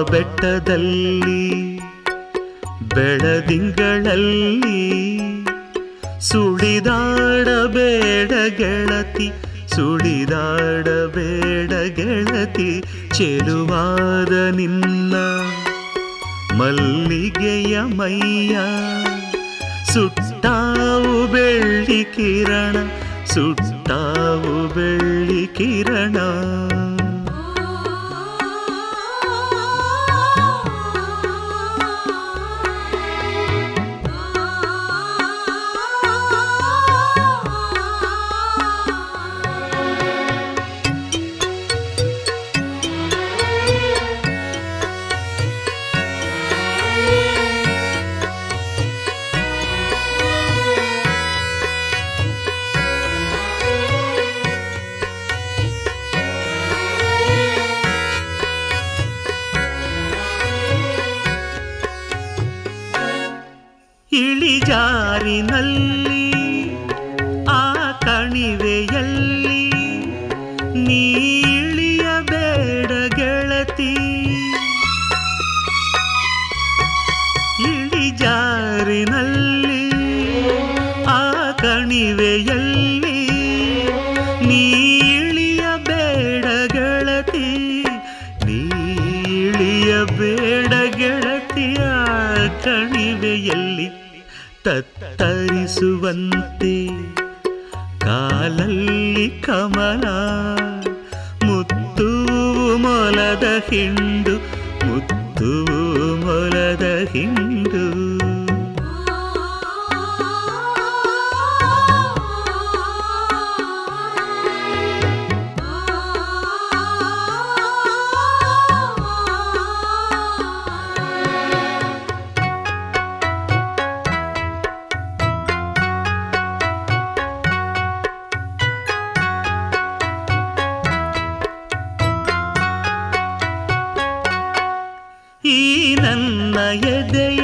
ಬೆಟ್ಟದಲ್ಲಿ ಬೆಳದಿಂಗಳಲ್ಲಿ ಸುಳಿದಾಡಬೇಡ ಗೆಳತಿ ಸುಳಿದಾಡಬೇಡ ಗೆಳತಿ ಚೆಲುವಾದ ನಿನ್ನ ಮಲ್ಲಿಗೆಯ ಮೈಯ ಸುಟ್ಟಾವು ಬೆಳ್ಳಿ ಕಿರಣ ಸುಟ್ಟಾವು ಬೆಳ್ಳಿ ಕಿರಣ ಇಳಿಜಾರಿನಲ್ಲಿ ಆ ಕಣಿವೆಯಲ್ಲಿ ನೀ ಇಳಿಯಬೇಡ ಗೆಳತಿ ಇಳಿಜಾರಿನಲ್ಲಿ ಆ ಕಣಿವೆಯಲ್ಲಿ ನೀ ಇಳಿಯಬೇಡ ಗೆಳತಿ ನೀ ಇಳಿಯಬೇಡ ಗೆಳತಿಯ ಕಣಿವೆಯಲ್ಲಿ ತತ್ತರಿಸುವಂತೆ ಕಾಲಲ್ಲಿ ಕಮಲ ಮುತ್ತು ಮೊಲದ ಹಿಂಡು ಮುತ್ತು ಮೊಲದ ಹಿಂಡು ಈ ನನ್ನ ಎದೆಯ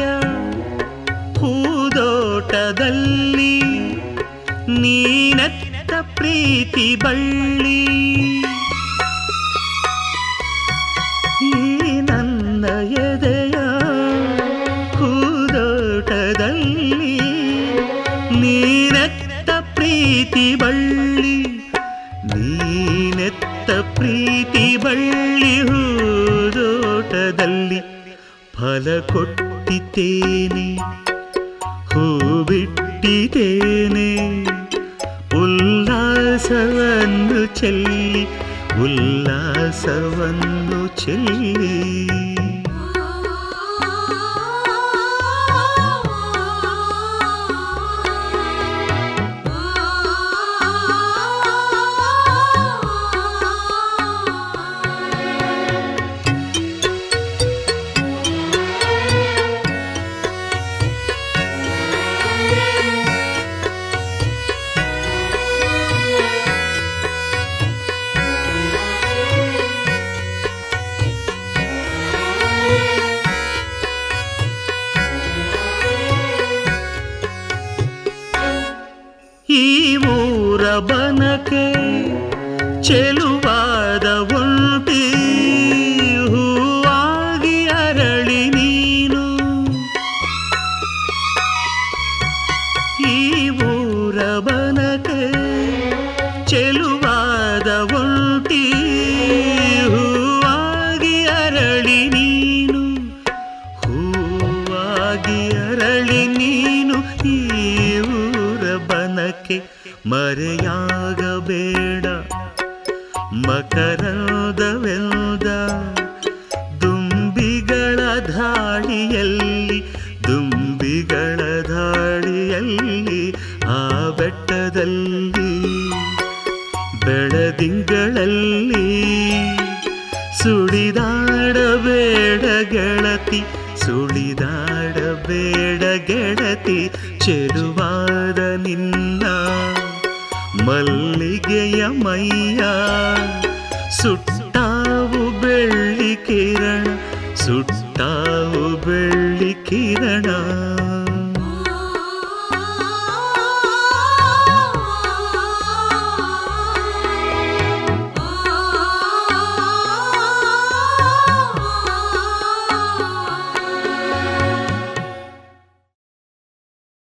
ಹೂದೋಟದಲ್ಲಿ ನೀನೆತ್ತ ಪ್ರೀತಿ ಬಳ್ಳಿ ಈ ನನ್ನ ಎದೆಯ ಹೂದೋಟದಲ್ಲಿ ನೀನೆತ್ತ ಪ್ರೀತಿ ಬಳ್ಳಿ ನೀನೆತ್ತ ಪ್ರೀತಿ ಬಳ್ಳಿ ಹೂದೋಟದಲ್ಲಿ ಫಲ ಕೊಟ್ಟಿದ್ದೇನೆ ಹೂ ಬಿಟ್ಟಿದ್ದೇನೆ ಉಲ್ಲಾಸವನ್ನು ಚೆಲ್ಲಿ ಉಲ್ಲಾಸವನ್ನು ಚೆಲ್ಲಿ ಈ ಊರ ಬನಕೆ ಚೆಲುವಾದ ಒಂಟಿ ಹೂವಾಗಿ ಅರಳಿ ನೀನು ಈ ಊರ ಬನಕೆ ಚೆಲುವಾದ ಒಂಟಿ ಹೂವಾಗಿ ಅರಳಿ ನೀನು ಹೂವಾಗಿ ಅರಳಿ ನೀನು ಈ ಊರ ಬನಕ್ಕೆ ಮರೆಯಾಗಬೇಡ ಮಕರದವೆಲ್ದ ದುಂಬಿಗಳ ಧಾಡಿಯಲ್ಲಿ ದುಂಬಿಗಳ ಧಾಡಿಯಲ್ಲಿ ಆ ಬೆಟ್ಟದಲ್ಲಿ ಬೆಳದಿಂಗಳಲ್ಲಿ ಸುಳಿದಾಡಬೇಡ ಗೆಳತಿ ಸುಳಿದಾಡಬೇಡ ಗೆಳತಿ ಚೆಲುವಾದ ನಿನ್ನ ಮಲ್ಲಿಗೆಯ ಮೈಯ ಸುಟ್ಟಾವು ಬೆಳ್ಳಿ ಕಿರಣ ಸುಟ್ಟಾವು ಬೆಳ್ಳಿ ಕಿರಣ